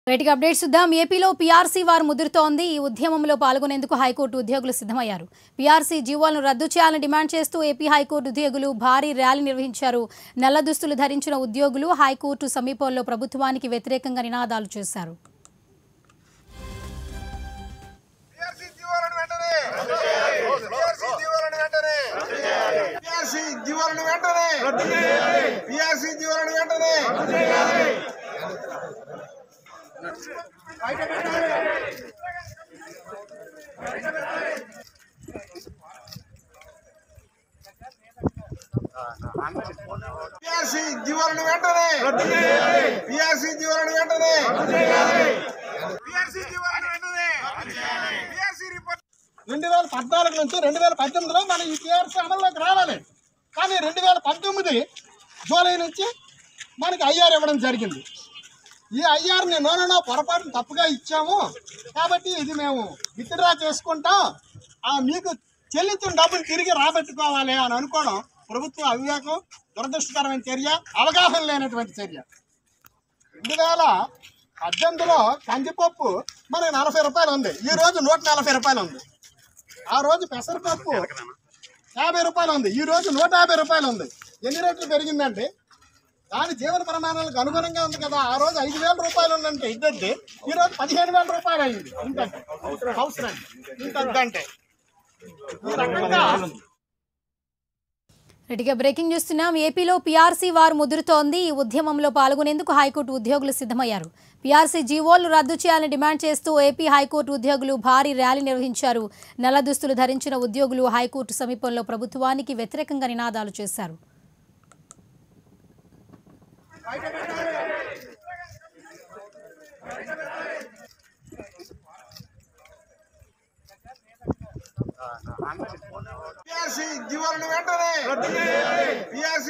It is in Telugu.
రైట్గా అప్డేట్స్ చూద్దాం ఏపీలో పీఆర్సీ వారు ముదురుతోంది ఈ ఉద్యమంలో పాల్గొనేందుకు హైకోర్టు ఉద్యోగులు సిద్ధమయ్యారు పీఆర్సీ జీవోలను రద్దు చేయాలని డిమాండ్ చేస్తూ ఏపీ హైకోర్టు ఉద్యోగులు భారీ ర్యాలీ నిర్వహించారు నల్ల దుస్తులు ధరించిన ఉద్యోగులు హైకోర్టు సమీపంలో ప్రభుత్వానికి వ్యతిరేకంగా నినాదాలు చేశారు పిఆర్సీ జీవోలను వెంటనే పిఆర్సీ జీవోలను వెంటనే పిఆర్సీ జీవోలను వెంటనే పిఆర్సీ జీవోలను వెంటనే పిఆర్సీ జీవోలను వెంటనే పిఆర్సీ జీవోలను వెంటనే పిఆర్సీ జీవోలను వెంటనే పిఆర్సీ రిపోర్ట్ రెండు వేల పద్నాలుగు నుంచి రెండు వేల పద్దెనిమిదిలో మన ఈ టీఆర్సీ అమల్లోకి రావాలి కానీ రెండు వేల పంతొమ్మిది జూలై నుంచి మనకి ఐఆర్ ఇవ్వడం జరిగింది ఈ ఐఆర్ని నోనో పొరపాటున తప్పుగా ఇచ్చాము కాబట్టి ఇది మేము విత్డ్రా చేసుకుంటాం ఆ మీకు చెల్లించిన డబ్బులు తిరిగి రాబెట్టుకోవాలి అని అనుకోవడం ప్రభుత్వ అవివేకం దురదృష్టకరమైన చర్య అవగాహన లేనటువంటి చర్య రెండు వేల పద్దెనిమిదిలో కందిపప్పు మనకి నలభై రూపాయలు ఉంది ఈ రోజు నూట నలభై రూపాయలు ఉంది ఆ రోజు పెసరపప్పు యాభై రూపాయలు ఉంది ఈ రోజు నూట యాభై రూపాయలు ఉంది ఎన్ని రెట్లు పెరిగిందండి దాని జీవన ప్రమాణాలకు అనుగుణంగా ఉంది కదా ఆ రోజు ఐదు వేల రూపాయలు ఉందంటే ఇద్దంటే ఈ రోజు పదిహేను వేల రూపాయలు అయింది ఇంతంటే హౌస్ రెంట్ ఇంతంటే ఈ రకంగా రెడ్డిగా బ్రేకింగ్ చూస్తున్నాం ఏపీలో పీఆర్సీ వారు ముదురుతోంది ఈ ఉద్యమంలో పాల్గొనేందుకు హైకోర్టు ఉద్యోగులు సిద్ధమయ్యారు పీఆర్సీ జీవోలు రద్దు చేయాలని డిమాండ్ చేస్తూ ఏపీ హైకోర్టు ఉద్యోగులు భారీ ర్యాలీ నిర్వహించారు నల్ల దుస్తులు ధరించిన ఉద్యోగులు హైకోర్టు సమీపంలో ప్రభుత్వానికి వ్యతిరేకంగా నినాదాలు చేశారు పిఆర్సీ జీవోలను వెంటనే పిఆర్సీ